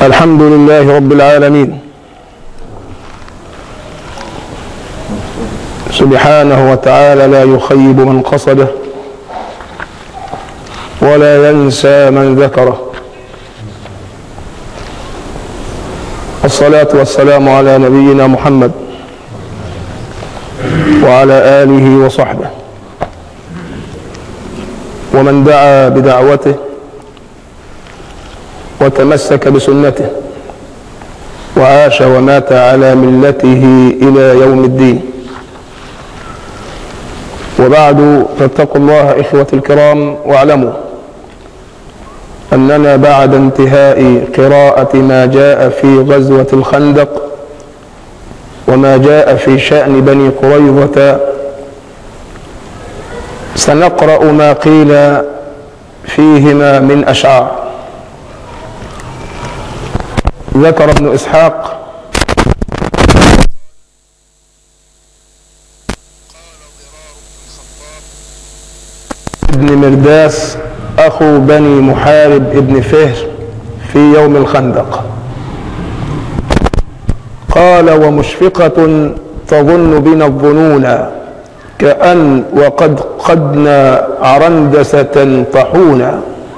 الحمد لله رب العالمين سبحانه وتعالى لا يخيب من قصده ولا ينسى من ذكره الصلاة والسلام على نبينا محمد وعلى آله وصحبه ومن دعا بدعوته وتمسك بسنته وعاش ومات على ملته إلى يوم الدين وبعد فاتقوا الله إخوة الكرام واعلموا أننا بعد انتهاء قراءة ما جاء في غزوة الخندق وما جاء في شأن بني قريظة سنقرأ ما قيل فيهما من أشعار ذكر ابن إسحاق ابن مرداس أخو بني محارب ابن فهر في يوم الخندق قال ومشفقة تظن بنا الظنون كأن وقد قدنا عرندسة طحونا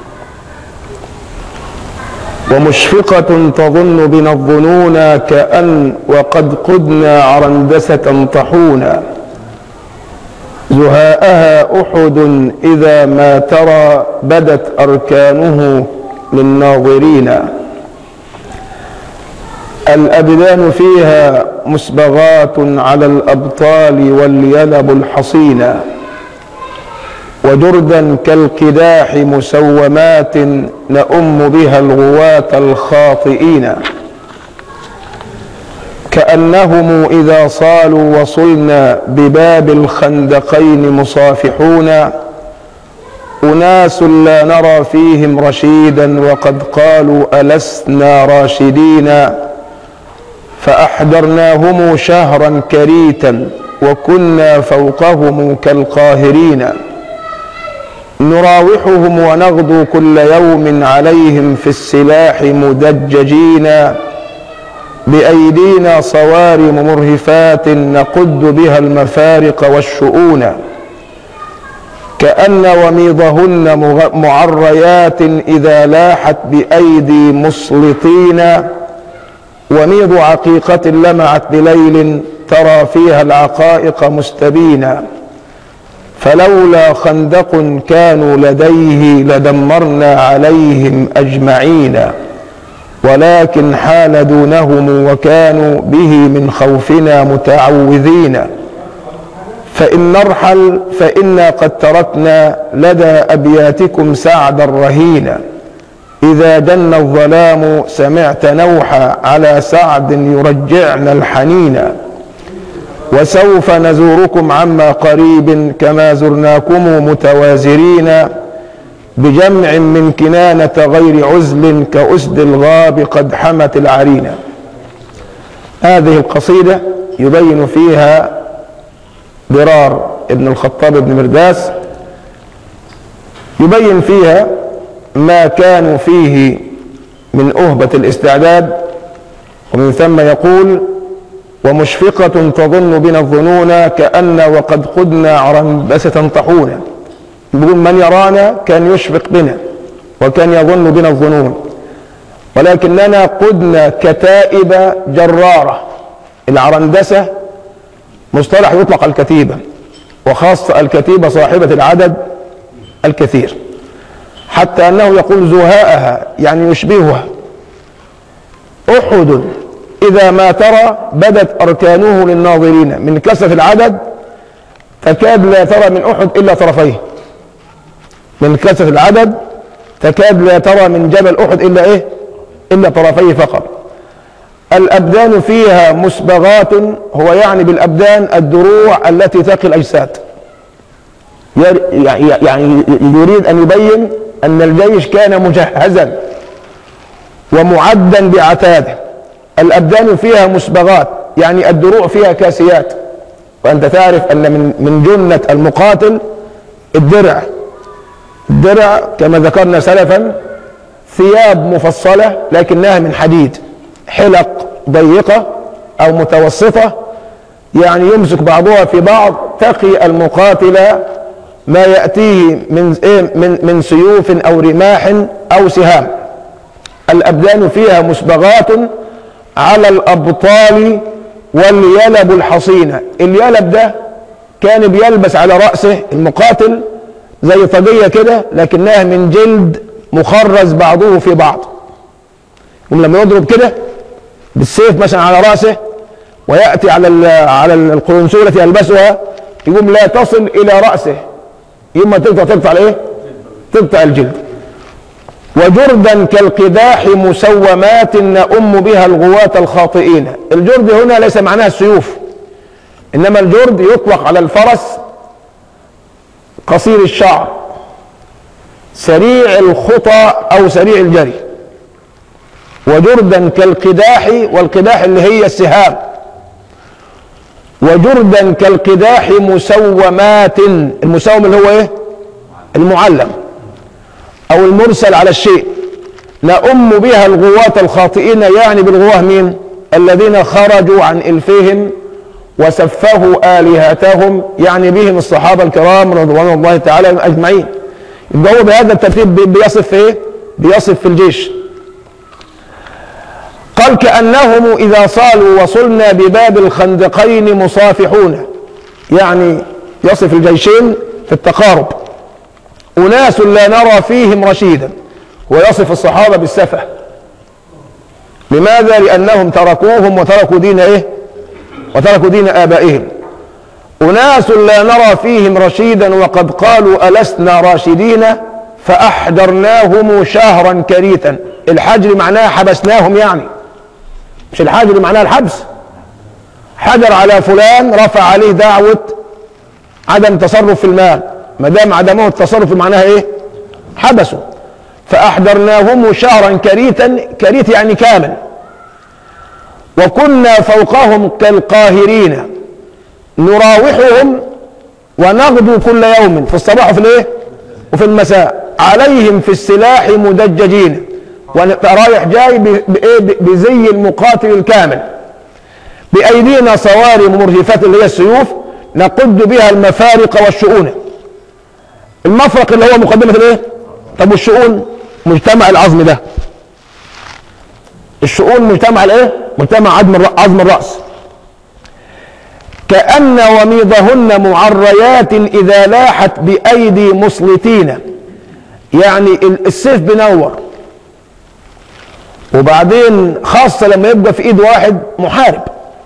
ومشفقة تظن بنا الظنون كأن وقد قدنا عرندسة طحونا زهاءها أحد إذا ما ترى بدت أركانه للناظرين الأبدان فيها مسبغات على الأبطال واليلب الحصينا وجردا كالقداح مسومات نؤم بها الغواة الخاطئين كأنهم إذا صالوا وصلنا بباب الخندقين مصافحون أناس لا نرى فيهم رشيدا وقد قالوا ألسنا راشدين فأحضرناهم شهرا كريتا وكنا فوقهم كالقاهرين نراوحهم ونغدو كل يوم عليهم في السلاح مدججين بأيدينا صوارم مرهفات نقد بها المفارق والشؤون كأن وميضهن معريات إذا لاحت بأيدي مسلطين وميض عقيقة لمعت بليل ترى فيها العقائق مستبينا فلولا خندق كانوا لديه لدمرنا عليهم أجمعين ولكن حال دونهم وكانوا به من خوفنا متعوذين فإن نرحل فإنا قد تركنا لدى أبياتكم سعدا رهينا إذا جن الظلام سمعت نوحا على سعد يرجعنا الحنينا وسوف نزوركم عما قريب كما زرناكم متوازرين بجمع من كنانة غير عزل كأسد الغاب قد حمت العرينة هذه القصيدة يبين فيها ضرار ابن الخطاب بن مرداس يبين فيها ما كانوا فيه من أهبة الاستعداد ومن ثم يقول ومشفقة تظن بنا الظنون كأن وقد قدنا عرنبسة طحونا يقول من يرانا كان يشفق بنا وكان يظن بنا الظنون ولكننا قدنا كتائب جرارة العرندسة مصطلح يطلق على الكتيبة وخاصة الكتيبة صاحبة العدد الكثير حتى أنه يقول زهاءها يعني يشبهها أحد إذا ما ترى بدت أركانه للناظرين من كثرة العدد تكاد لا ترى من أحد إلا طرفيه من كثرة العدد تكاد لا ترى من جبل أحد إلا إيه إلا طرفيه فقط الأبدان فيها مسبغات هو يعني بالأبدان الدروع التي تقي الأجساد يعني يريد أن يبين أن الجيش كان مجهزا ومعدا بعتاده الأبدان فيها مسبغات يعني الدروع فيها كاسيات وأنت تعرف أن من من جنة المقاتل الدرع الدرع كما ذكرنا سلفا ثياب مفصلة لكنها من حديد حلق ضيقة أو متوسطة يعني يمسك بعضها في بعض تقي المقاتل ما يأتيه من إيه من من سيوف أو رماح أو سهام الأبدان فيها مسبغات على الأبطال واليلب الحصينة اليلب ده كان بيلبس على رأسه المقاتل زي طاقية كده لكنها من جلد مخرز بعضه في بعض ولما يضرب كده بالسيف مثلا على رأسه ويأتي على ال على القرنسوة التي يلبسها يقوم لا تصل إلى رأسه يوم تقطع تقطع الايه؟ تقطع الجلد وجردا كالقداح مسومات نؤم بها الغواة الخاطئين الجرد هنا ليس معناها السيوف انما الجرد يطلق على الفرس قصير الشعر سريع الخطى او سريع الجري وجردا كالقداح والقداح اللي هي السهام وجردا كالقداح مسومات المسوم اللي هو ايه المعلم او المرسل على الشيء نؤم بها الغواة الخاطئين يعني بالغواه مين الذين خرجوا عن الفهم وسفهوا الهتهم يعني بهم الصحابه الكرام رضوان الله تعالى اجمعين يبقى هو بهذا الترتيب بيصف في ايه بيصف في الجيش قال كأنهم إذا صالوا وصلنا بباب الخندقين مصافحون يعني يصف الجيشين في التقارب أناس لا نرى فيهم رشيدا ويصف الصحابة بالسفة لماذا؟ لأنهم تركوهم وتركوا دين إيه؟ وتركوا دين آبائهم أناس لا نرى فيهم رشيدا وقد قالوا ألسنا راشدين فأحضرناهم شهرا كريتا الحجر معناه حبسناهم يعني مش الحجر معناه الحبس حجر على فلان رفع عليه دعوة عدم تصرف في المال ما دام عدمه التصرف معناها ايه حبسوا فأحضرناهم شهرا كريتا كريت يعني كامل وكنا فوقهم كالقاهرين نراوحهم ونغدو كل يوم في الصباح وفي الايه وفي المساء عليهم في السلاح مدججين رايح جاي بايه بزي المقاتل الكامل بايدينا صوارم مرهفات اللي هي السيوف نقد بها المفارق والشؤون المفرق اللي هو مقدمه الايه طب والشؤون مجتمع العظم ده الشؤون مجتمع الايه مجتمع عظم عظم الراس كأن وميضهن معريات إذا لاحت بأيدي مسلطين يعني السيف بنور وبعدين خاصة لما يبقى في ايد واحد محارب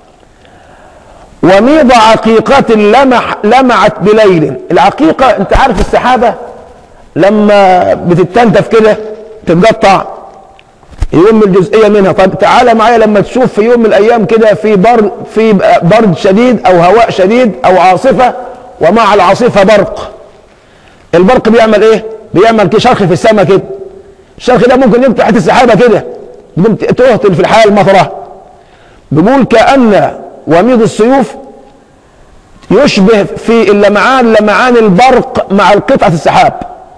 وميض عقيقة لمح لمعت بليل العقيقة انت عارف السحابة لما بتتنتف كده تتقطع يوم الجزئية منها طب تعالى معايا لما تشوف في يوم من الايام كده في برد في برد شديد او هواء شديد او عاصفة ومع العاصفة برق البرق بيعمل ايه بيعمل شرخ في السماء كده الشرخ ده ممكن يبقى تحت السحابة كده تهطل في الحال مطرة بيقول كأن وميض السيوف يشبه في اللمعان لمعان البرق مع القطعة السحاب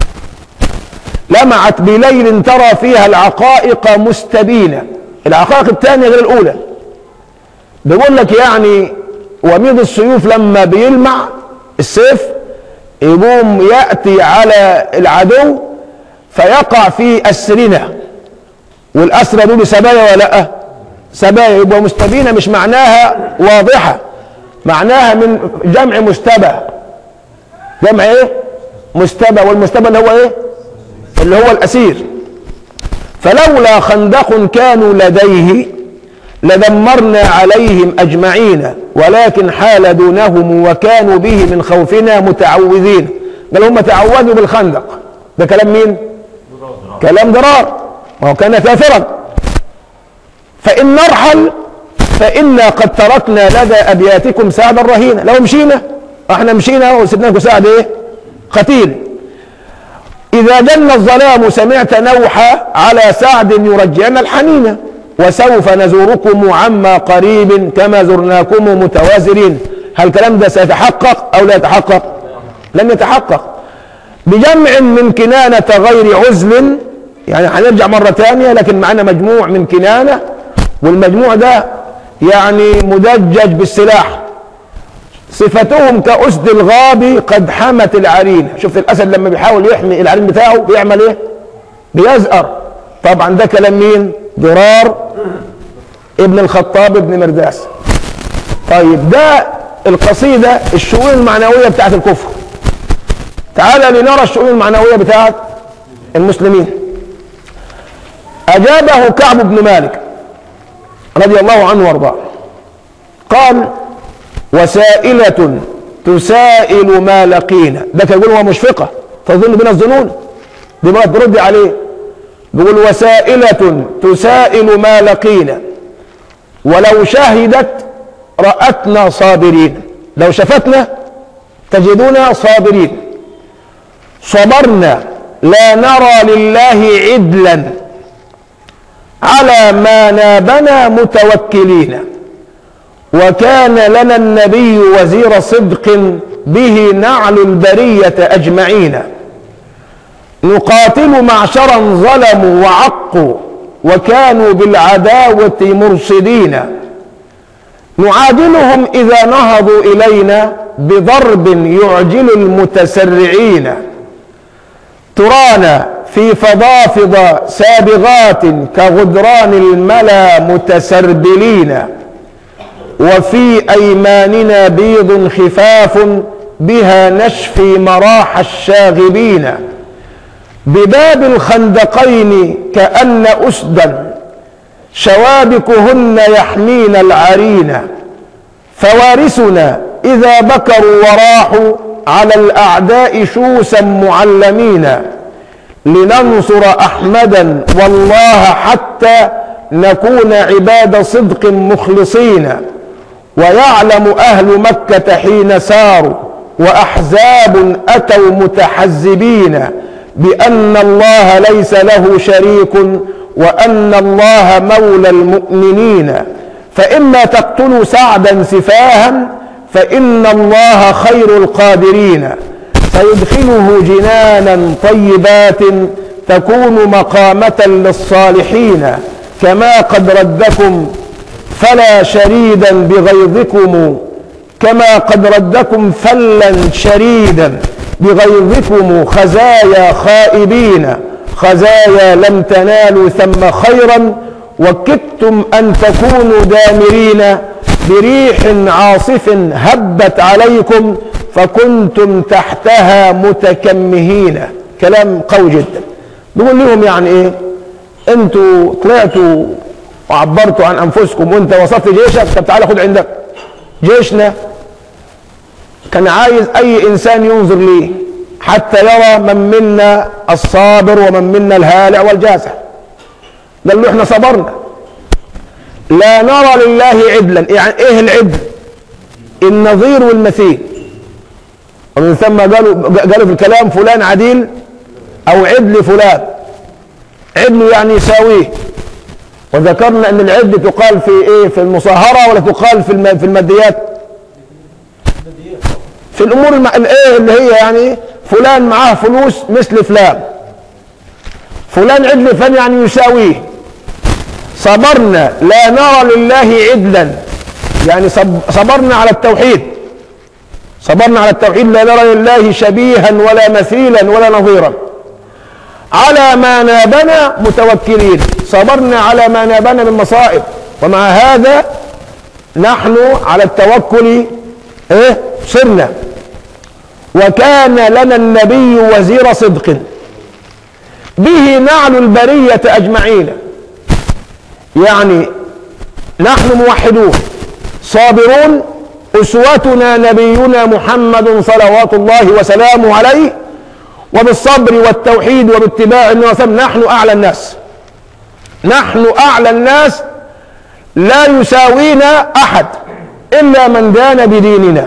لمعت بليل ترى فيها العقائق مستبينة العقائق الثانية غير الأولى بيقول لك يعني وميض السيوف لما بيلمع السيف يقوم يأتي على العدو فيقع في أسرنا والأسرى دول سبايا ولا لا سبايا يبقى مستبينة مش معناها واضحة معناها من جمع مستبى جمع ايه مستبى والمستبى اللي هو ايه اللي هو الأسير فلولا خندق كانوا لديه لدمرنا عليهم أجمعين ولكن حال دونهم وكانوا به من خوفنا متعوذين قال هم تعوذوا بالخندق ده كلام مين كلام ضرار وهو كان كافرا فإن نرحل فإنا قد تركنا لدى أبياتكم سعدا رهينا لو مشينا احنا مشينا وسيبنا لكم سعد ايه قتيل إذا جن الظلام سمعت نوحا على سعد يرجعنا الحنين وسوف نزوركم عما قريب كما زرناكم متوازرين هل الكلام ده سيتحقق أو لا يتحقق لن يتحقق بجمع من كنانة غير عزل يعني هنرجع مرة تانية لكن معنا مجموع من كنانة والمجموع ده يعني مدجج بالسلاح صفتهم كأسد الغابي قد حمت العرين شفت الأسد لما بيحاول يحمي العرين بتاعه بيعمل ايه بيزأر طبعا ده كلام مين ضرار ابن الخطاب ابن مرداس طيب ده القصيدة الشؤون المعنوية بتاعت الكفر تعال لنرى الشؤون المعنوية بتاعت المسلمين أجابه كعب بن مالك رضي الله عنه وارضاه قال وسائلة تسائل ما لقينا ده كان يقول هو مشفقة تظن بنا الظنون دي بقى ترد عليه بيقول وسائلة تسائل ما لقينا ولو شهدت رأتنا صابرين لو شفتنا تجدنا صابرين صبرنا لا نرى لله عدلا على ما نابنا متوكلين وكان لنا النبي وزير صدق به نعل البرية أجمعين نقاتل معشرا ظلموا وعقوا وكانوا بالعداوة مرصدين نعادلهم إذا نهضوا إلينا بضرب يعجل المتسرعين ترانا في فضافض سابغات كغدران الملا متسربلين وفي أيماننا بيض خفاف بها نشفي مراح الشاغبين بباب الخندقين كأن أسدا شوابكهن يحمين العرين فوارسنا إذا بكروا وراحوا على الأعداء شوسا معلمين لننصر أحمدا والله حتى نكون عباد صدق مخلصين ويعلم أهل مكة حين ساروا وأحزاب أتوا متحزبين بأن الله ليس له شريك وأن الله مولى المؤمنين فإما تقتلوا سعدا سفاها فإن الله خير القادرين سيدخله جنانا طيبات تكون مقامة للصالحين كما قد ردكم فلا شريدا بغيظكم كما قد ردكم فلا شريدا بغيظكم خزايا خائبين خزايا لم تنالوا ثم خيرا وكدتم أن تكونوا دامرين بريح عاصف هبت عليكم فكنتم تحتها متكمهين كلام قوي جدا بيقول لهم يعني ايه انتوا طلعتوا وعبرتوا عن انفسكم وانت وصفت جيشك طب تعالى خد عندك جيشنا كان عايز اي انسان ينظر ليه حتى يرى من منا الصابر ومن منا الهالع والجازع قال له احنا صبرنا لا نرى لله عدلا يعني ايه العدل النظير والمثيل ومن ثم قالوا قالوا في الكلام فلان عديل او عدل فلان عدل يعني يساويه وذكرنا ان العدل تقال في ايه في المصاهره ولا تقال في الم- في الماديات في الامور الم... الايه اللي هي يعني فلان معاه فلوس مثل فلان فلان عدل فلان يعني يساويه صبرنا لا نرى لله عدلا يعني صب... صبرنا على التوحيد صبرنا على التوحيد لا نرى لله شبيها ولا مثيلا ولا نظيرا على ما نابنا متوكلين صبرنا على ما نابنا من مصائب ومع هذا نحن على التوكل ايه صرنا وكان لنا النبي وزير صدق به نعل البرية أجمعين يعني نحن موحدون صابرون أسوتنا نبينا محمد صلوات الله وسلامه عليه وبالصبر والتوحيد وباتباع النبي صلى الله عليه وسلم نحن أعلى الناس نحن أعلى الناس لا يساوينا أحد إلا من دان بديننا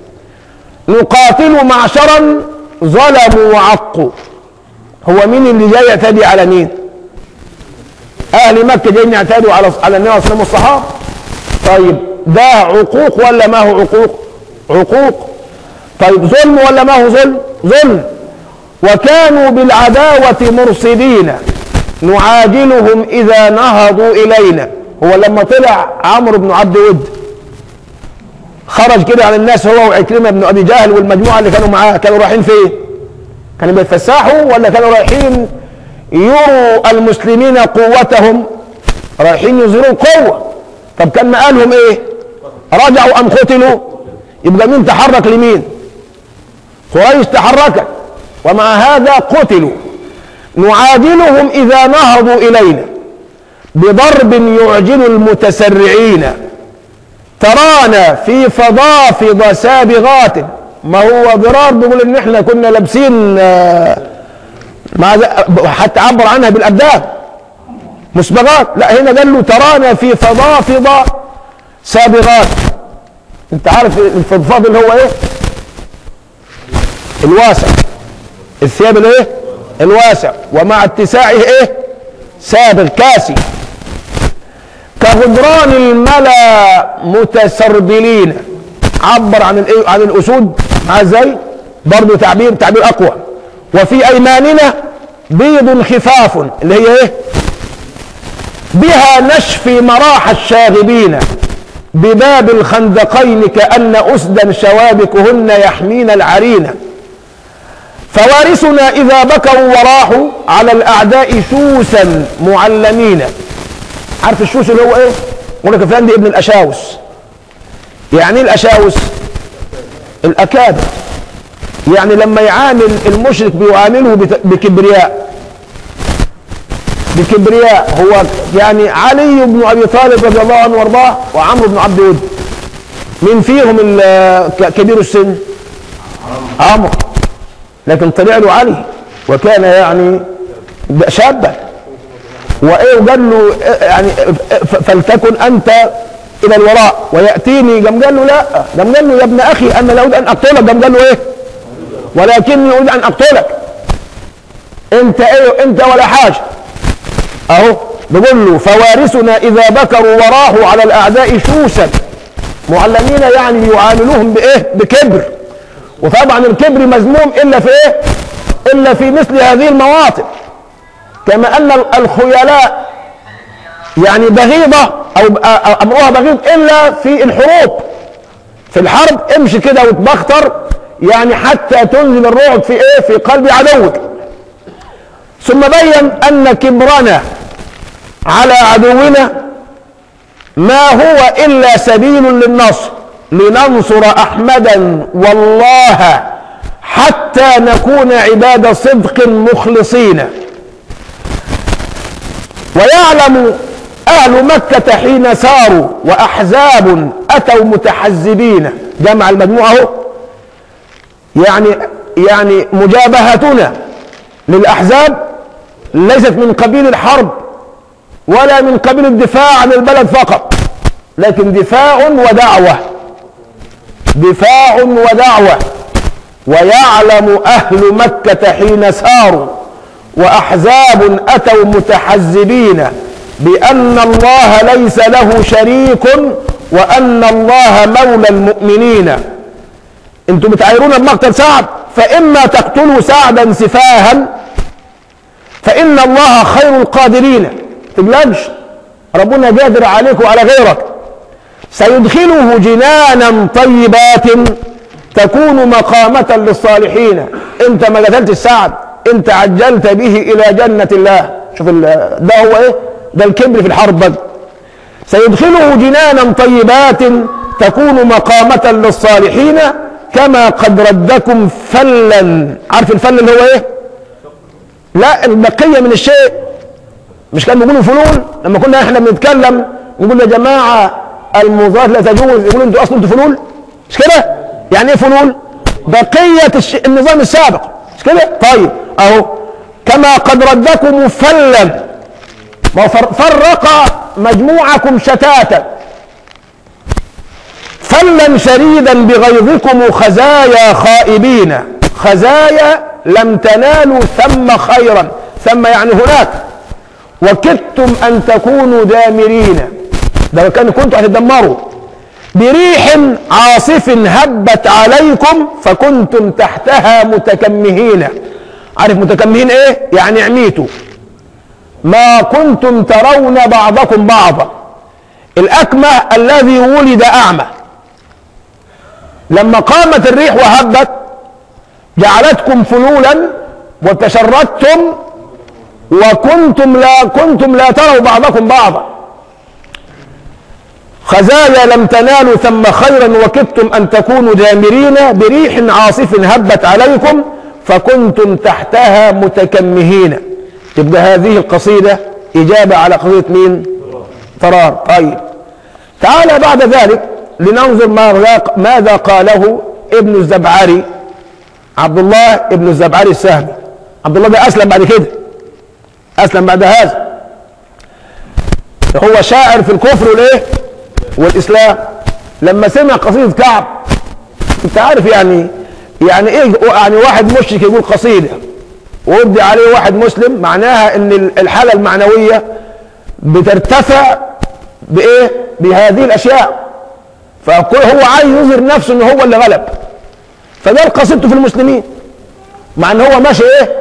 نقاتل معشرا ظلموا وعقوا هو مين اللي جاي يعتدي على مين اهل مكه جايين يعتدوا على على النبي صلى الله عليه وسلم والصحابه طيب ده عقوق ولا ما هو عقوق عقوق طيب ظلم ولا ما هو ظلم ظلم وكانوا بالعداوه مرصدين نعاجلهم إذا نهضوا إلينا هو لما طلع عمرو بن عبد ود خرج كده على الناس هو وعكرمة بن أبي جهل والمجموعة اللي كانوا معاه كانوا رايحين فين؟ كانوا بيتفسحوا ولا كانوا رايحين يروا المسلمين قوتهم رايحين يظهروا قوة طب كان مقالهم ايه رجعوا ام قتلوا يبقى مين تحرك لمين قريش تحركت ومع هذا قتلوا نعادلهم اذا نهضوا الينا بضرب يعجل المتسرعين ترانا في فضافض سابغات ما هو ضرار بيقول ان احنا كنا لابسين آه، مع ذ- حتى عبر عنها بالابدان مسبغات لا هنا قال له ترانا في فضافض سابغات انت عارف الفضفاض اللي هو ايه الواسع الثياب الايه الواسع ومع اتساعه ايه سابغ كاسي كغدران الملا متسربلين عبر عن الايه عن الاسود مع ازاي برضه تعبير تعبير اقوى وفي ايماننا بيض خفاف اللي هي ايه بها نشفي مراح الشاغبين بباب الخندقين كأن أسدا شوابكهن يحمين العرين فوارثنا إذا بكوا وراحوا على الأعداء شوسا معلمين عارف الشوس اللي هو إيه؟ يقول لك فلان دي ابن الأشاوس يعني إيه الأشاوس؟ الأكابر يعني لما يعامل المشرك بيعامله بت- بكبرياء بكبرياء هو يعني علي بن ابي طالب رضي الله عنه وارضاه وعمرو بن عبد ود مين فيهم ال- ك- كبير السن؟ عمرو لكن طلع له علي وكان يعني شابا وايه وقال له إيه يعني ف- فلتكن انت الى الوراء وياتيني قام قال له لا قام قال له يا ابن اخي انا لا اريد ان اقتلك قام قال له ايه؟ ولكني اريد ان اقتلك انت ايه انت ولا حاجه اهو بيقول له فوارثنا اذا بكروا وراحوا على الاعداء شوسا معلمين يعني يعاملوهم بايه بكبر وطبعا الكبر مذموم الا في ايه الا في مثل هذه المواطن كما ان الخيلاء يعني بغيضه او أو امرها بغيض الا في الحروب في الحرب امشي كده وتبختر يعني حتى تنزل الرعب في ايه في قلب عدوك ثم بين ان كبرنا على عدونا ما هو الا سبيل للنصر لننصر احمدا والله حتى نكون عباد صدق مخلصين ويعلم اهل مكه حين ساروا واحزاب اتوا متحزبين جمع المجموعه اهو يعني يعني مجابهتنا للاحزاب ليست من قبيل الحرب ولا من قبيل الدفاع عن البلد فقط لكن دفاع ودعوه دفاع ودعوه ويعلم اهل مكه حين ساروا واحزاب اتوا متحزبين بان الله ليس له شريك وان الله مولى المؤمنين انتم بتعايرون بمقتل سعد فاما تقتلوا سعدا سفاها فان الله خير القادرين تقلقش ربنا قادر عليك وعلى غيرك سيدخله جنانا طيبات تكون مقامة للصالحين انت ما قتلت سعد انت عجلت به الى جنة الله شوف ال- ده هو ايه ده الكبر في الحرب بقى سيدخله جنانا طيبات تكون مقامة للصالحين كما قد ردكم فلا عارف الفل اللي هو ايه لا البقية من الشيء مش كانوا بيقولوا فلول لما كنا احنا بنتكلم نقول يا جماعة المظاهر لا تجوز يقولوا انتوا اصلا انتوا فلول مش كده يعني ايه فلول بقية الش... النظام السابق مش كده طيب اهو كما قد ردكم فلا ما هو فر- فرق مجموعكم شتاتا فلا شريدا بغيظكم خزايا خائبين خزايا لم تنالوا ثم خيرا ثم يعني هناك وكدتم ان تكونوا دامرين ده كان كنتوا هتدمروا بريح عاصف هبت عليكم فكنتم تحتها متكمهين عارف متكمهين ايه يعني عميتوا ما كنتم ترون بعضكم بعضا الأكمه الذي ولد أعمى لما قامت الريح وهبت جعلتكم فلولا وتشردتم وكنتم لا كنتم لا تروا بعضكم بعضا خزايا لم تنالوا ثم خيرا وكدتم ان تكونوا جامرين بريح عاصف هبت عليكم فكنتم تحتها متكمهين تبقى هذه القصيده اجابه على قضيه مين؟ فرار طيب تعالى بعد ذلك لننظر ماذا ماذا قاله ابن الزبعري عبد الله ابن الزبعري السهمي عبد الله ده اسلم بعد كده اسلم بعد هذا هو شاعر في الكفر والايه والاسلام لما سمع قصيده كعب انت عارف يعني يعني ايه يعني واحد مشرك يقول قصيده ويبدي عليه واحد مسلم معناها ان الحاله المعنويه بترتفع بايه بهذه الاشياء فهو عايز يظهر نفسه ان هو اللي غلب فده قصيدته في المسلمين مع ان هو ماشي ايه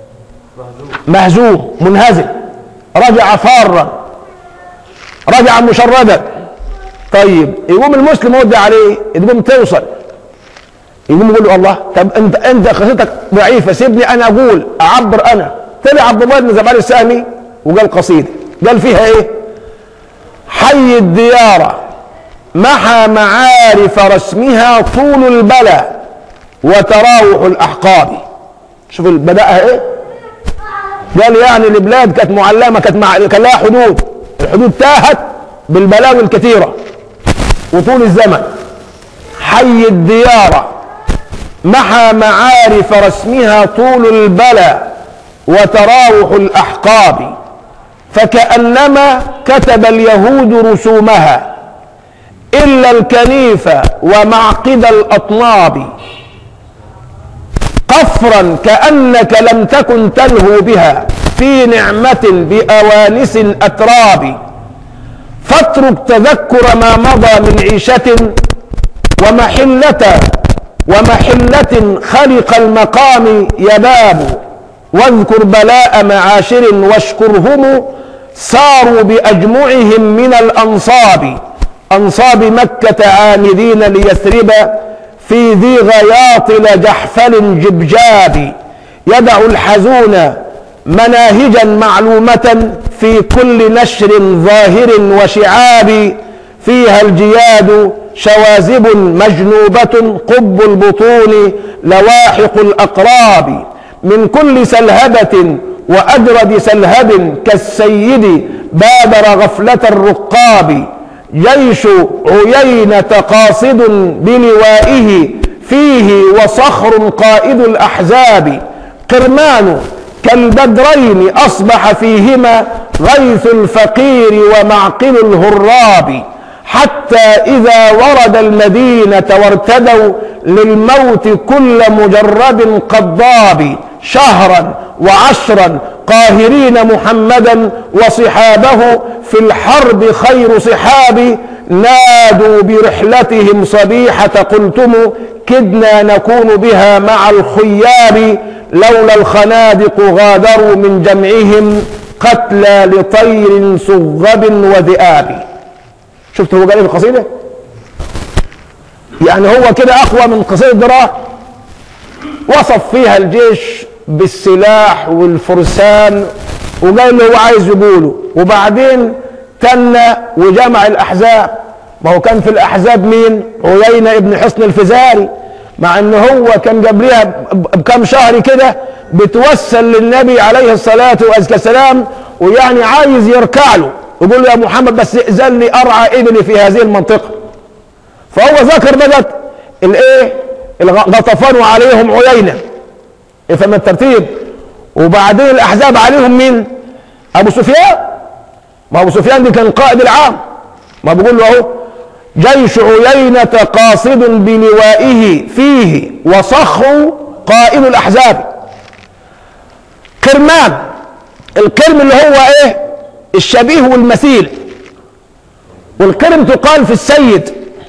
مهزوم منهزم رجع فارا رجع مشردا طيب يقوم المسلم يودي عليه تقوم توصل يقوم يقول له الله طب انت انت قصيدتك ضعيفه سيبني انا اقول اعبر انا طلع عبد الله بن زبير السهمي وقال قصيده قال فيها ايه حي الديار محى معارف رسمها طول البلى وتراوح الاحقاب شوف بداها ايه قال يعني البلاد كانت معلمه كانت مع... كان لها حدود الحدود تاهت بالبلاوي الكثيره وطول الزمن حي الديار محى معارف رسمها طول البلى وتراوح الاحقاب فكانما كتب اليهود رسومها الا الكنيف ومعقد الاطناب قفرا كانك لم تكن تلهو بها في نعمه باوانس اتراب فاترك تذكر ما مضى من عيشه ومحله ومحله خلق المقام يباب واذكر بلاء معاشر واشكرهم ساروا باجمعهم من الانصاب انصاب مكه عامدين ليثرب في ذي غياطل جحفل جبجاب يدع الحزون مناهجا معلومة في كل نشر ظاهر وشعاب فيها الجياد شوازب مجنوبة قب البطون لواحق الأقراب من كل سلهبة وأجرد سلهب كالسيد بادر غفلة الرقاب جيش عيينة قاصد بلوائه فيه وصخر قائد الأحزاب قرمان كالبدرين أصبح فيهما غيث الفقير ومعقل الهراب حتى إذا ورد المدينة وارتدوا للموت كل مجرب قضاب شهرا وعشرا قاهرين محمدا وصحابه في الحرب خير صحاب نادوا برحلتهم صبيحة قلتم كدنا نكون بها مع الخياب لولا الخنادق غادروا من جمعهم قتلى لطير صغب وذئاب شفت هو قال في القصيدة يعني هو كده أقوى من قصيدة دراء وصف فيها الجيش بالسلاح والفرسان وقال اللي هو عايز يقوله وبعدين تنى وجمع الأحزاب ما هو كان في الأحزاب مين عيينة ابن حصن الفزاري مع ان هو كان قبلها بكم شهر كده بتوسل للنبي عليه الصلاة والسلام ويعني عايز يركع له يقول له يا محمد بس ائذن لي ارعى ابني في هذه المنطقة فهو ذكر بدت الايه غطفان عليهم عيينة افهم الترتيب وبعدين الاحزاب عليهم مين ابو سفيان ما ابو سفيان دي كان قائد العام ما بيقول له اهو جيش عيينة قاصد بلوائه فيه وصخر قائد الأحزاب قرمان القرم اللي هو ايه الشبيه والمثيل والقرم تقال في السيد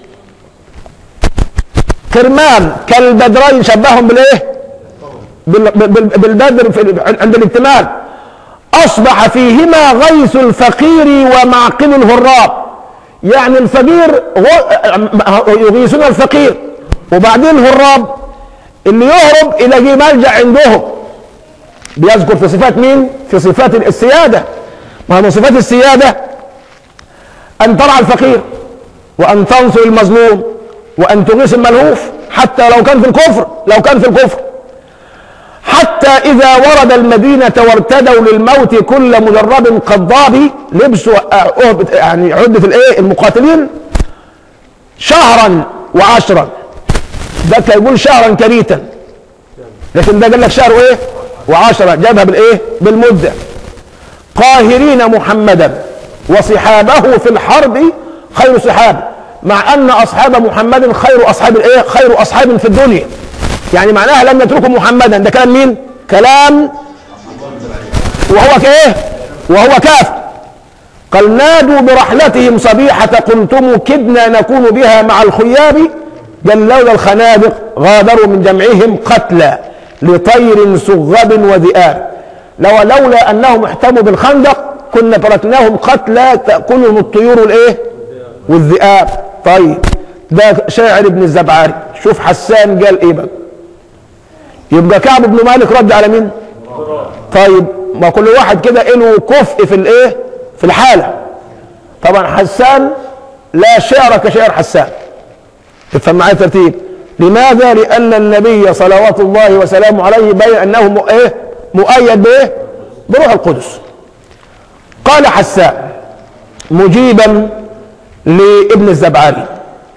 قرمان كالبدرين شبههم بالايه بالبدر في عند الاكتمال أصبح فيهما غيث الفقير ومعقل الهراب يعني الفقير غ- يغيثون الفقير وبعدين الهراب اللي يهرب إلى جي ملجأ عندهم بيذكر في صفات مين؟ في صفات السيادة ما هو من صفات السيادة أن ترعى الفقير وأن تنصر المظلوم وأن تغيث الملهوف حتى لو كان في الكفر لو كان في الكفر حتى إذا ورد المدينة وارتدوا للموت كل مجرب قضاب لبسوا آه، أهبة- يعني عدة الإيه المقاتلين شهرا وعشرا ده كان يقول شهرا كريتا لكن ده قال لك شهر ايه وعشرة جابها بالايه بالمدة قاهرين محمدا وصحابه في الحرب خير صحاب مع ان اصحاب محمد خير اصحاب الايه خير اصحاب في الدنيا يعني معناها لم يتركوا محمدا ده كلام مين كلام وهو كايه وهو كافر قال نادوا برحلتهم صبيحة قلتم كدنا نكون بها مع الخياب قال لولا الخنادق غادروا من جمعهم قتلى لطير سغب وذئاب لو لولا انهم احتموا بالخندق كنا تركناهم قتلى تاكلهم الطيور والايه والذئاب طيب ده شاعر ابن الزبعاري شوف حسان قال ايه بقى يبقى كعب بن مالك رد على مين طيب ما كل واحد كده له كفء في الايه في الحاله طبعا حسان لا شعر كشعر حسان تفهم معايا ترتيب لماذا لان النبي صلوات الله وسلامه عليه بين انه م- ايه مؤيد بايه بروح القدس قال حسان مجيبا لابن الزبعاني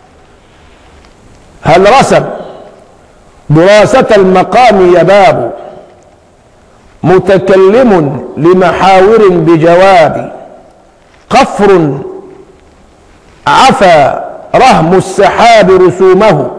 هل رسم دراسة المقام يباب متكلم لمحاور بجواب قفر عفى رهم السحاب رسومه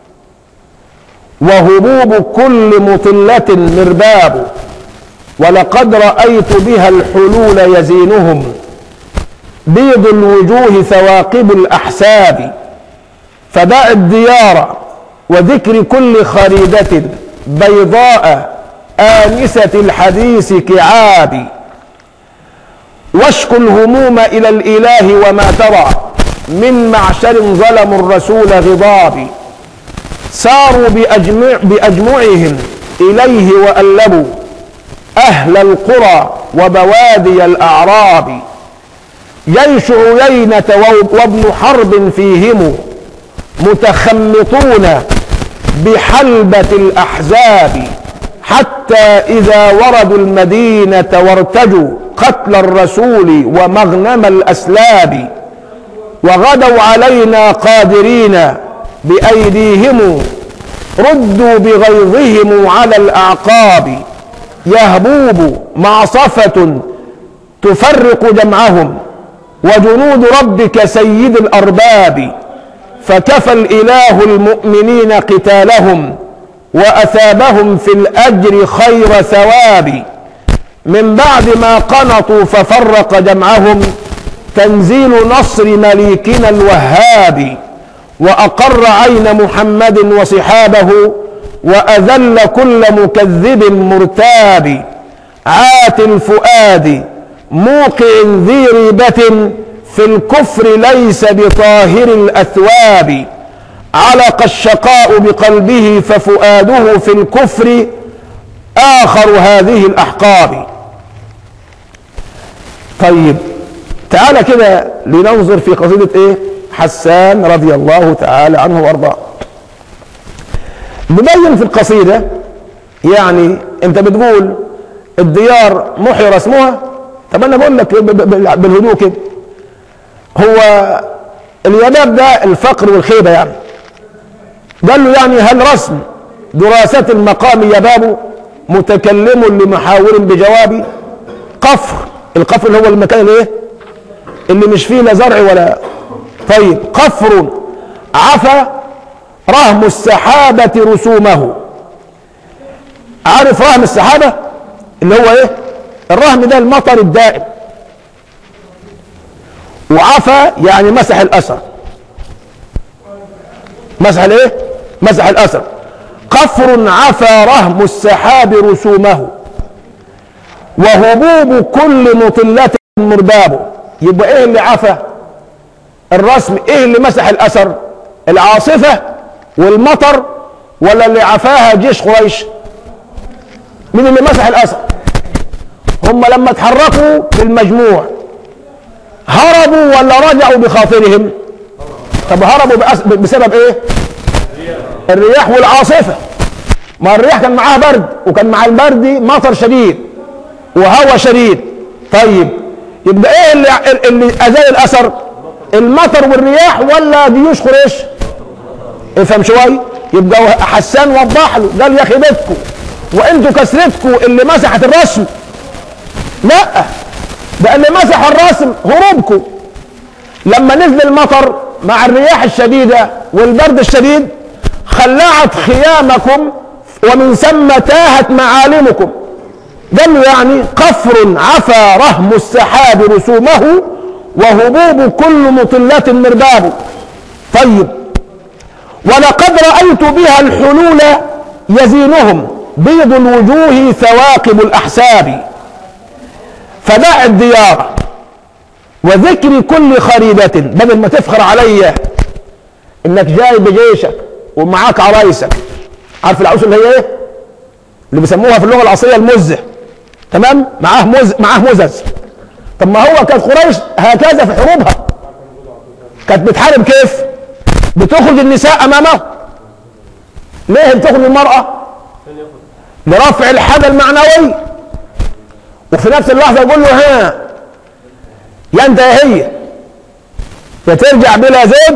وهبوب كل مطلة مرباب ولقد رأيت بها الحلول يزينهم بيض الوجوه ثواقب الأحساب فدع الديار وذكر كل خريدة بيضاء آنسة الحديث كعاب واشكو الهموم إلى الإله وما ترى من معشر ظلموا الرسول غضاب ساروا بأجمع بأجمعهم إليه وألبوا أهل القرى وبوادي الأعراب جيش عيينة وابن حرب فيهم متخمطون بحلبة الأحزاب حتى إذا وردوا المدينة وارتجوا قتل الرسول ومغنم الأسلاب وغدوا علينا قادرين بأيديهم ردوا بغيظهم على الأعقاب يهبوب معصفة تفرق جمعهم وجنود ربك سيد الأرباب فكفى الإله المؤمنين قتالهم وأثابهم في الأجر خير ثواب من بعد ما قنطوا ففرق جمعهم تنزيل نصر مليكنا الوهاب وأقر عين محمد وصحابه وأذل كل مكذب مرتاب عات الفؤاد موقع ذي ريبة في الكفر ليس بطاهر الأثواب علق الشقاء بقلبه ففؤاده في الكفر آخر هذه الأحقاب طيب تعالى كده لننظر في قصيدة ايه حسان رضي الله تعالى عنه وارضاه نبين في القصيدة يعني انت بتقول الديار محي رسمها طب انا بقول لك بالهدوء كده هو اليباب ده الفقر والخيبة يعني قال له يعني هل رسم دراسة المقام يباب متكلم لمحاور بجوابي قفر القفر اللي هو المكان الايه اللي مش فيه لا زرع ولا طيب قفر عفى رهم السحابة رسومه عارف رهم السحابة اللي هو ايه الرهم ده المطر الدائم وعفى يعني مسح الاثر مسح الايه مسح الاثر قفر عفى رهم السحاب رسومه وهبوب كل مطلة مرباب يبقى ايه اللي عفى الرسم ايه اللي مسح الاثر العاصفة والمطر ولا اللي عفاها جيش قريش مين اللي مسح الاثر هم لما اتحركوا في المجموع هربوا ولا رجعوا بخاطرهم طب هربوا بأس- بسبب ايه الرياح والعاصفة ما الرياح كان معاها برد وكان مع البرد مطر شديد وهواء شديد طيب يبقى ايه اللي اللي ازال الاثر المطر والرياح ولا جيوش قريش افهم شويه يبقى حسان وضح له قال يا خيبتكم وانتوا كسرتكم اللي مسحت الرسم لا ده اللي مسح الرسم هروبكم لما نزل المطر مع الرياح الشديدة والبرد الشديد خلعت خيامكم ومن ثم تاهت معالمكم قال يعني قفر عفى رهم السحاب رسومه وهبوب كل مطلة مرباب طيب ولقد رأيت بها الحلول يزينهم بيض الوجوه ثواقب الأحساب فدع الديار وذكر كل خريدة بدل ما تفخر عليا انك جاي بجيشك ومعاك عرايسك عارف العروس اللي هي ايه اللي بيسموها في اللغه العصريه المزه تمام معاه مز معاه مزز طب ما هو كانت قريش هكذا في حروبها كانت بتحارب كيف بتخرج النساء امامه ليه بتخرج المراه لرفع الحدى المعنوي وفي نفس اللحظه يقول له ها يا انت يا هي يا ترجع بلا زوج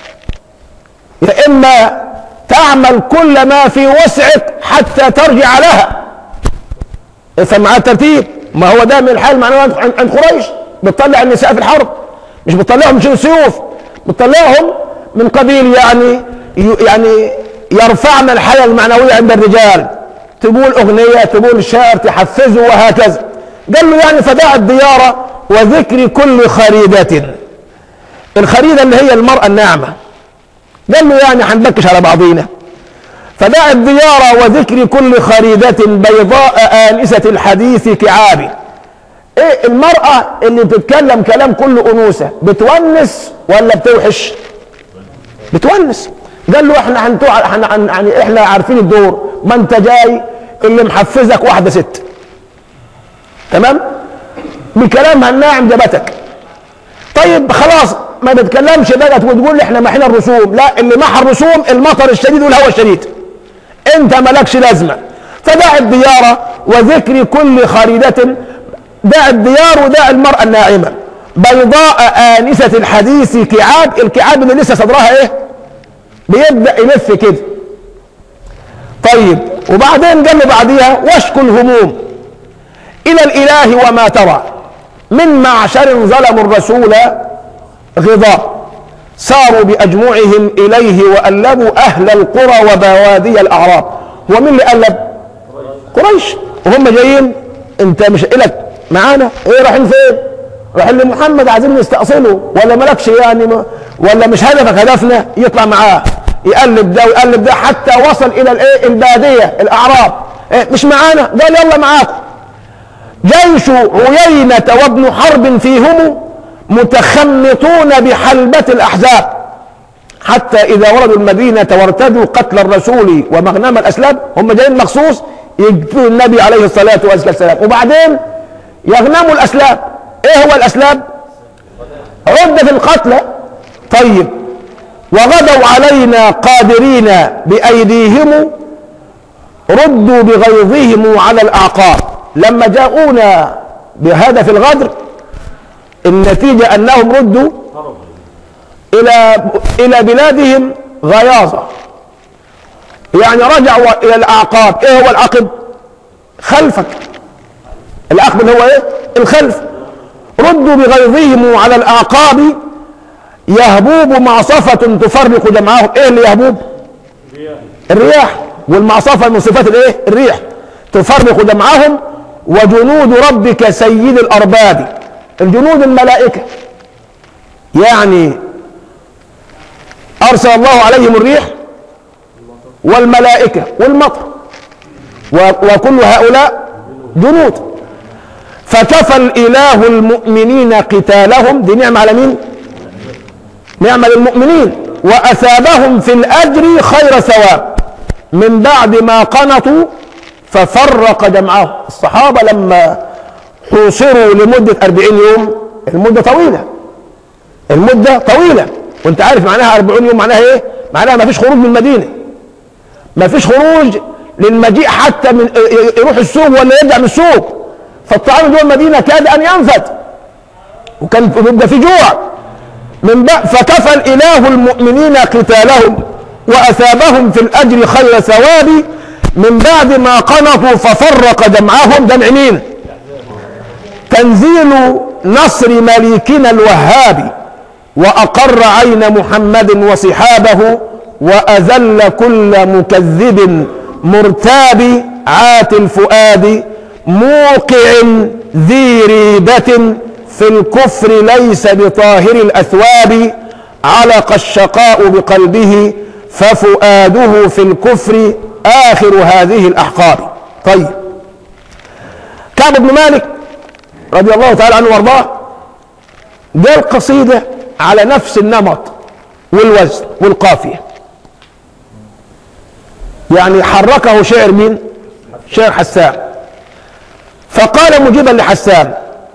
يا اما تعمل كل ما في وسعك حتى ترجع لها افهم معاه الترتيب ما هو ده من الحال معناه عند عند قريش بتطلع النساء في الحرب مش بتطلعهم من سيوف بتطلعهم من قبيل يعني يعني يرفعن الحياه المعنويه عند الرجال تقول اغنيه تقول شعر تحفزه وهكذا قال له يعني فداء الديار وذكر كل خريدة الخريدة اللي هي المرأة الناعمة قال له يعني هنبكش على بعضينا فدع الديار وذكر كل خريدة بيضاء آنسة الحديث كعابي ايه المرأة اللي بتتكلم كلام كله أنوثة بتونس ولا بتوحش بتونس قال له احنا هنتوع هن- هن- يعني احنا عارفين الدور ما انت جاي اللي محفزك واحدة ست تمام بكلامها الناعم جابتك طيب خلاص ما بتكلمش بقى وتقول لي احنا محينا الرسوم لا اللي محى الرسوم المطر الشديد والهواء الشديد انت مالكش لازمه فدع الديار وذكر كل خريدة دع الديار ودع المرأة الناعمة بيضاء آنسة الحديث كعاب الكعاب اللي لسه صدرها ايه بيبدأ يلف كده طيب وبعدين قال له بعديها واشكو الهموم إلى الإله وما ترى من معشر ظلموا الرسول غضاب ساروا بأجمعهم إليه وألبوا أهل القرى وبوادي الأعراب هو مين اللي ألب قريش وهم جايين انت مش إلك معانا ايه رايحين فين رايحين لمحمد عايزين نستأصله ولا مالكش يعني ما ولا مش هدفك هدفنا يطلع معاه يقلب ده ويقلب ده حتى وصل الى الايه الباديه الاعراب إيه مش معانا قال يلا معاكم جيش عيينة وابن حرب فيهم متخمطون بحلبة الأحزاب حتى إذا وردوا المدينة وارتدوا قتل الرسول ومغنم الأسلاب هم جايين مخصوص يقتلوا النبي عليه الصلاة والسلام وبعدين يغنموا الأسلاب إيه هو الأسلاب؟ عدة القتلى طيب وغدوا علينا قادرين بأيديهم ردوا بغيظهم على الأعقاب لما جاءونا بهدف الغدر النتيجة أنهم ردوا إلى إلى بلادهم غياظة يعني رجعوا إلى الأعقاب إيه هو العقب؟ خلفك العقب اللي هو إيه؟ الخلف ردوا بغيظهم على الأعقاب يهبوب معصفة تفرق جمعهم إيه اللي يهبوب؟ الرياح والمعصفة من صفات الإيه؟ الريح تفرق جمعهم وجنود ربك سيد الأرباب الجنود الملائكة يعني أرسل الله عليهم الريح والملائكة والمطر و- وكل هؤلاء جنود فكفى الإله المؤمنين قتالهم دي نعمة على مين؟ نعمة للمؤمنين وأثابهم في الأجر خير ثواب من بعد ما قنطوا ففرق جمعهم الصحابة لما حوصروا لمدة أربعين يوم المدة طويلة المدة طويلة وانت عارف معناها أربعين يوم معناها ايه معناها ما فيش خروج من المدينة ما فيش خروج للمجيء حتى من يروح السوق ولا يرجع من السوق فالطعام جوه المدينة كاد أن ينفد وكان بيبقى في جوع من بعد فكفى الإله المؤمنين قتالهم وأثابهم في الأجر خير ثواب من بعد ما قنطوا ففرق جمعهم جمع مين تنزيل نصر مليكنا الوهاب وأقر عين محمد وصحابه وأذل كل مكذب مرتاب عات الفؤاد موقع ذي ريبة في الكفر ليس بطاهر الأثواب علق الشقاء بقلبه ففؤاده في الكفر آخر هذه الأحقاب طيب كعب بن مالك رضي الله تعالى عنه وارضاه قال قصيدة على نفس النمط والوزن والقافية يعني حركه شعر مين شعر حسان فقال مجيبا لحسان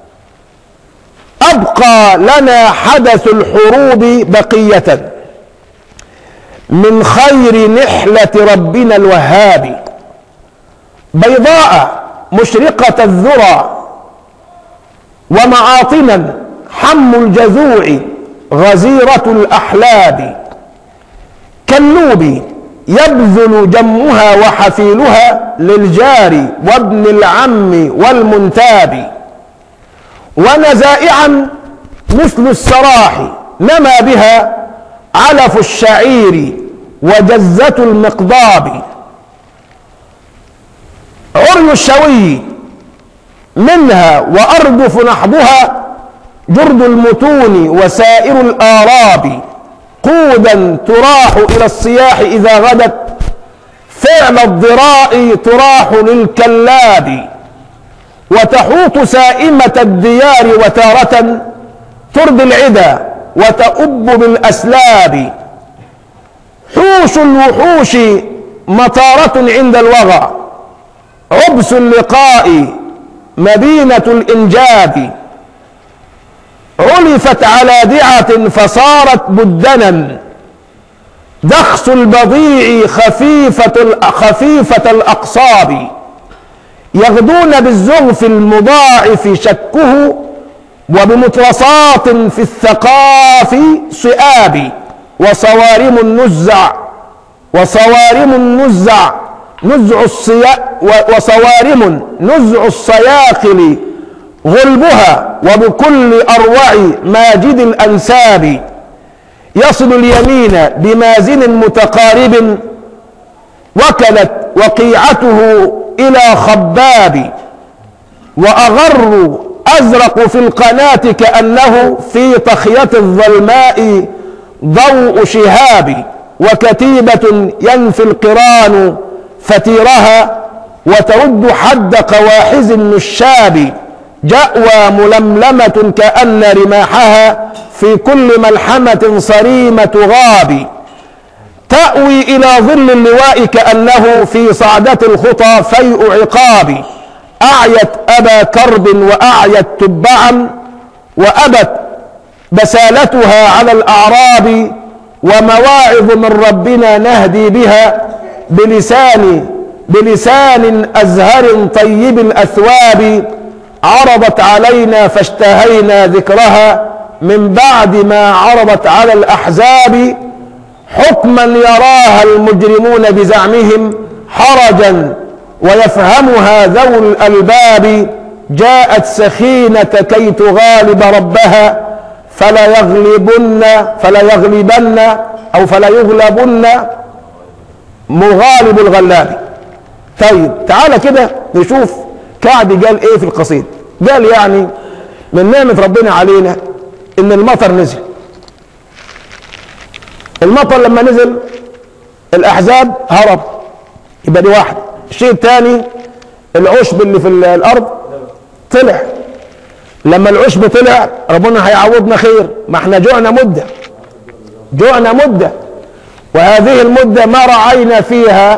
أبقى لنا حدث الحروب بقية من خير نحلة ربنا الوهاب بيضاء مشرقة الذرى ومعاطنا حم الجذوع غزيرة الأحلاب كالنوب يبذل جمها وحفيلها للجار وابن العم والمنتاب ونزائعا مثل السراح نما بها علف الشعير وجزة المقضاب عري الشوي منها وأردف نحضها جرد المتون وسائر الآراب قودا تراح إلى الصياح إذا غدت فعل الضراء تراح للكلاب وتحوط سائمة الديار وتارة ترضي العدا وتؤب بالأسلاب حوش الوحوش مطارة عند الوغى عبس اللقاء مدينة الإنجاب علفت على دعة فصارت بدنا دخس البضيع خفيفة خفيفة الأقصاب يغدون بالزغف المضاعف شكه وبمترصات في الثقاف صئاب وصوارم النزع وصوارم النزع نزع الصيا وصوارم نزع الصياقل غلبها وبكل أروع ماجد الأنساب يصل اليمين بمازن متقارب وكلت وقيعته إلى خباب وأغر أزرق في القناة كأنه في طخية الظلماء ضوء شهاب وكتيبة ينفي القران فتيرها وترد حد قواحز النشاب جأوى ململمة كأن رماحها في كل ملحمة صريمة غاب تأوي إلى ظل اللواء كأنه في صعدة الخطى فيء عقاب أعيت أبا كرب وأعيت تبعا وأبت بسالتها على الأعراب ومواعظ من ربنا نهدي بها بلسان بلسان أزهر طيب الأثواب عرضت علينا فاشتهينا ذكرها من بعد ما عرضت على الأحزاب حكما يراها المجرمون بزعمهم حرجا ويفهمها ذو الألباب جاءت سخينة كي تغالب ربها فلا يغلبن فلا يغلبن أو فلا يغلبن مغالب الغلاب طيب تعالى كده نشوف كعب قال ايه في القصيد قال يعني من نعمة ربنا علينا ان المطر نزل المطر لما نزل الاحزاب هرب يبقى دي واحد الشيء الثاني العشب اللي في الارض طلع لما العشب طلع ربنا هيعوضنا خير ما احنا جوعنا مدة جوعنا مدة وهذه المدة ما رعينا فيها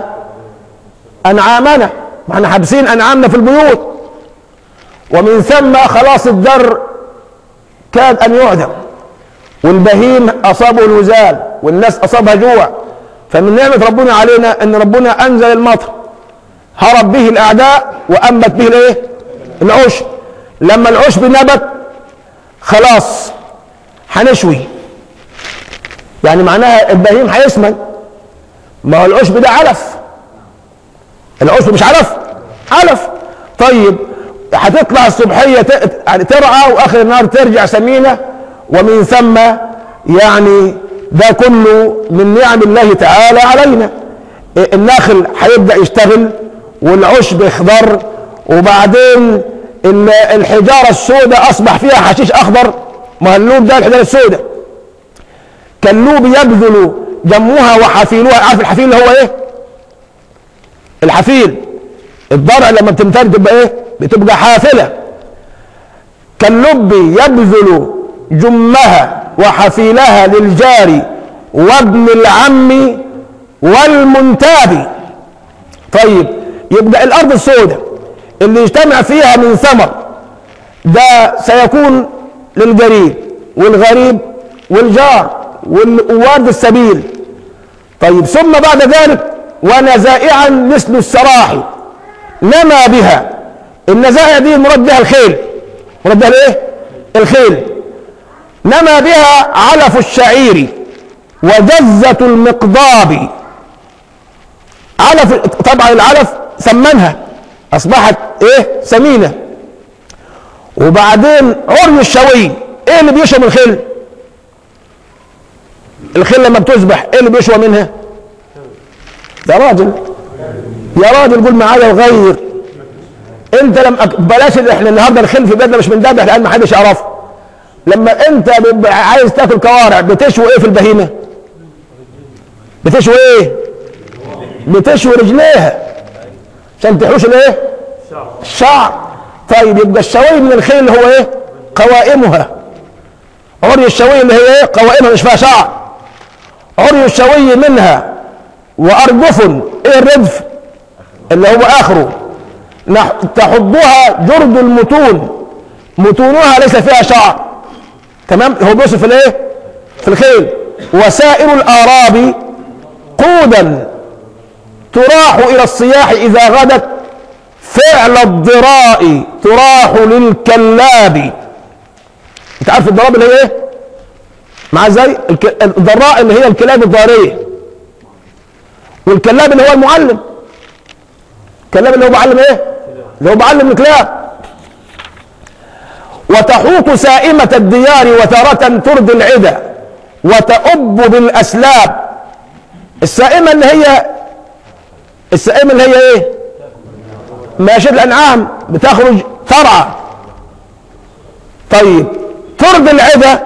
أنعامنا ما احنا حابسين أنعامنا في البيوت ومن ثم خلاص الدر كاد أن يعدم والبهيم أصابه الوزال والناس أصابها جوع فمن نعمة ربنا علينا أن ربنا أنزل المطر هرب به الأعداء وأنبت به الإيه؟ العشب لما العشب نبت خلاص هنشوي يعني معناها البهيم هيسمن ما هو العشب ده علف العشب مش علف علف طيب هتطلع الصبحية ت- يعني ترعى واخر النهار ترجع سمينة ومن ثم يعني ده كله من نعم الله تعالى علينا النخل هيبدأ يشتغل والعشب يخضر وبعدين ال- الحجارة السوداء أصبح فيها حشيش أخضر ما اللوب ده الحجارة السوداء كاللوب يبذل جمها وحفيلها عارف الحفيل اللي هو ايه الحفيل الضرع لما بتمتد تبقى ايه بتبقى حافلة كاللب يبذل جمها وحفيلها للجار وابن العم والمنتاب طيب يبقى الارض السوداء اللي يجتمع فيها من ثمر ده سيكون للجريب والغريب والجار ووارد السبيل طيب ثم بعد ذلك ونزائعا مثل السراح نما بها النزائع دي مراد بها الخيل مراد بها الايه الخيل نما بها علف الشعير وجزة المقضاب علف طبعا العلف ثمنها اصبحت ايه سمينة وبعدين عري الشوي ايه اللي بيشوى من الخيل الخيل لما بتذبح ايه اللي بيشوى منها يا راجل يا راجل قول معايا وغير انت لما بلاش اللي احنا النهارده الخيل في بلادنا مش بنذبح لان ما حدش يعرفه لما انت بيبقى عايز تاكل كوارع بتشوي ايه في البهيمه بتشوي ايه بتشوي رجليها عشان تحوش الايه الشعر طيب يبقى الشوي من الخيل اللي هو ايه قوائمها عري الشوي اللي هي ايه قوائمها مش فيها شعر عري الشوي منها وارجف ايه الردف اللي هو اخره نح- تحضها جرد المتون متونها ليس فيها شعر تمام هو بيوصف في الايه في الخيل وسائر الآراب قودا تراح إلى الصياح إذا غدت فعل الضراء تراح للكلاب انت عارف الضراب اللي هي ايه مع ازاي الك- الضراء اللي هي الكلاب الضارية والكلاب اللي هو المعلم الكلاب اللي هو معلم ايه اللي هو معلم الكلاب وتحوط سائمة الديار وتارة ترضي العدا وتؤب بالأسلاب السائمة اللي هي السائمة اللي هي ايه ماشية الأنعام بتخرج ترعى طيب ترضي العدا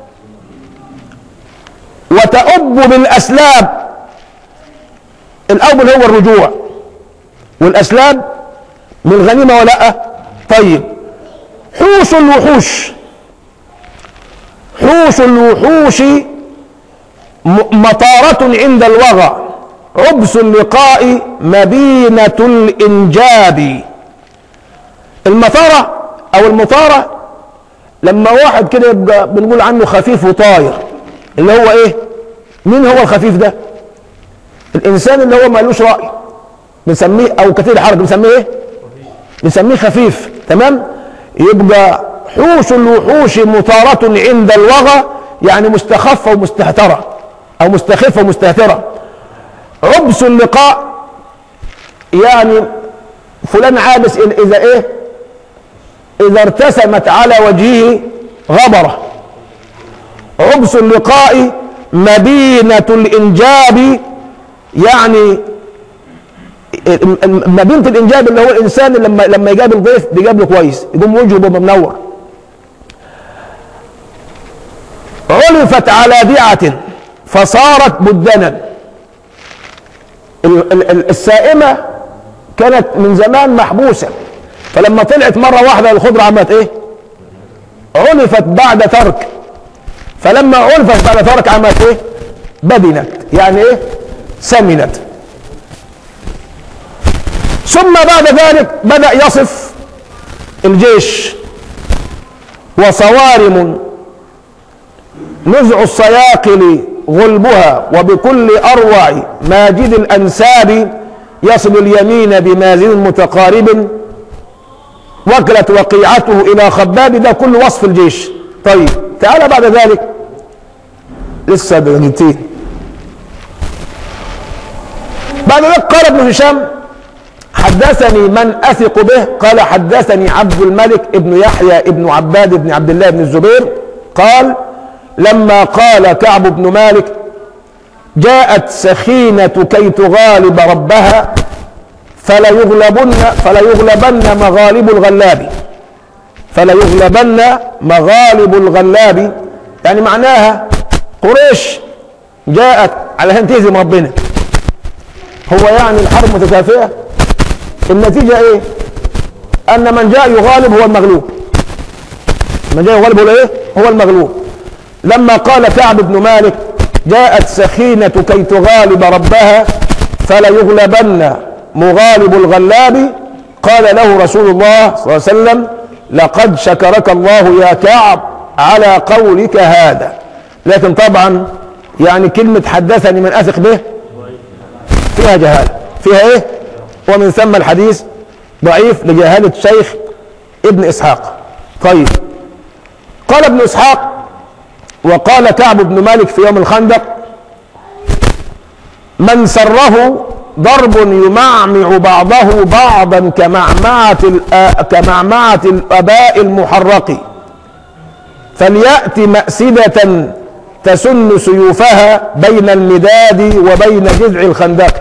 وتؤب بالأسلاب الأول هو الرجوع والأسلاب من الغنيمة ولا لأ؟ طيب حوش الوحوش حوش الوحوش م- مطارة عند الوغى عبس اللقاء مبينة الإنجاب المطارة أو المطارة لما واحد كده يبقى بنقول عنه خفيف وطاير اللي هو إيه؟ مين هو الخفيف ده؟ الإنسان اللي هو مالوش رأي بنسميه أو كثير الحركة بنسميه إيه؟ بنسميه خفيف تمام؟ يبقى حوش الوحوش مطارة عند الوغى يعني مستخفة ومستهترة أو مستخفة ومستهترة عبس اللقاء يعني فلان عابس إن- إذا إيه إذا ارتسمت على وجهه غبرة عبس اللقاء مبينة الإنجاب يعني مدينة الإنجاب اللي هو الإنسان اللي لما لما يقابل ضيف بيقابله كويس يقوم وجهه بيبقى منور علفت على دعة فصارت بدنا ال- ال- ال- السائمة كانت من زمان محبوسة فلما طلعت مرة واحدة الخضرة عملت ايه علفت بعد ترك فلما علفت بعد ترك عملت ايه بدنت يعني ايه سمنت ثم بعد ذلك بدأ يصف الجيش وصوارم نزع الصياقل غلبها وبكل أروع ماجد الأنساب يصل اليمين بمازن متقارب وكلت وقيعته إلى خباب ده كل وصف الجيش طيب تعال بعد ذلك لسه دقيقتين بعد ذلك قال ابن هشام حدثني من أثق به قال حدثني عبد الملك ابن يحيى ابن عباد ابن عبد الله بن الزبير قال لما قال كعب بن مالك جاءت سخينة كي تغالب ربها فلا يغلبن فلا يغلبن مغالب الغلاب فلا يغلبن مغالب الغلاب يعني معناها قريش جاءت على ان تهزم ربنا هو يعني الحرب متكافئه النتيجه ايه ان من جاء يغالب هو المغلوب من جاء يغالب هو ايه هو المغلوب لما قال كعب بن مالك جاءت سخينة كي تغالب ربها فلا يغلبن مغالب الغلاب قال له رسول الله صلى الله عليه وسلم لقد شكرك الله يا كعب على قولك هذا لكن طبعا يعني كلمة حدثني من أثق به فيها جهالة فيها ايه ومن ثم الحديث ضعيف لجهالة شيخ ابن إسحاق طيب قال ابن إسحاق وقال كعب بن مالك في يوم الخندق من سره ضرب يمعمع بعضه بعضا كمعمعة الآ- كمعمعة الآباء المحرق فليأت مأسدة تسن سيوفها بين المداد وبين جذع الخندق